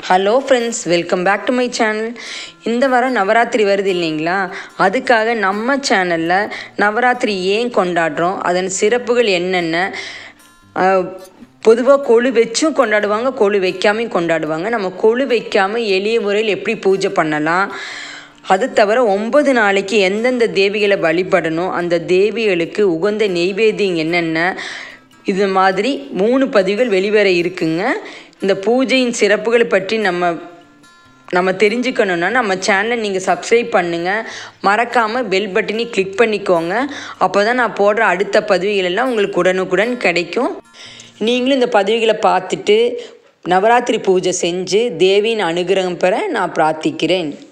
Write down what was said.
hello friends welcome back to my channel இந்த வாரம் நவராத்திரி வருது இல்லைங்களா அதுக்காக நம்ம சேனலில் நவராத்திரி ஏன் கொண்டாடுறோம் அதன் சிறப்புகள் என்னென்ன பொதுவாக கொழு வச்சும் கொண்டாடுவாங்க கொழு வைக்காமையும் கொண்டாடுவாங்க நம்ம கொழு வைக்காமல் எளிய முறையில் எப்படி பூஜை பண்ணலாம் அது தவிர ஒன்பது நாளைக்கு எந்தெந்த தேவிகளை வழிபடணும் அந்த தேவிகளுக்கு உகந்த நெய்வேத்தியம் என்னென்ன இது மாதிரி மூணு பதிவுகள் வெளிவர இருக்குங்க இந்த பூஜையின் சிறப்புகளை பற்றி நம்ம நம்ம தெரிஞ்சுக்கணுன்னா நம்ம சேனலை நீங்கள் சப்ஸ்கிரைப் பண்ணுங்கள் மறக்காமல் பெல் பட்டனி கிளிக் பண்ணிக்கோங்க அப்போ தான் நான் போடுற அடுத்த பதிவுகள் எல்லாம் உங்களுக்கு உடனுக்குடன் கிடைக்கும் நீங்களும் இந்த பதிவுகளை பார்த்துட்டு நவராத்திரி பூஜை செஞ்சு தேவியின் அனுகிரகம் பெற நான் பிரார்த்திக்கிறேன்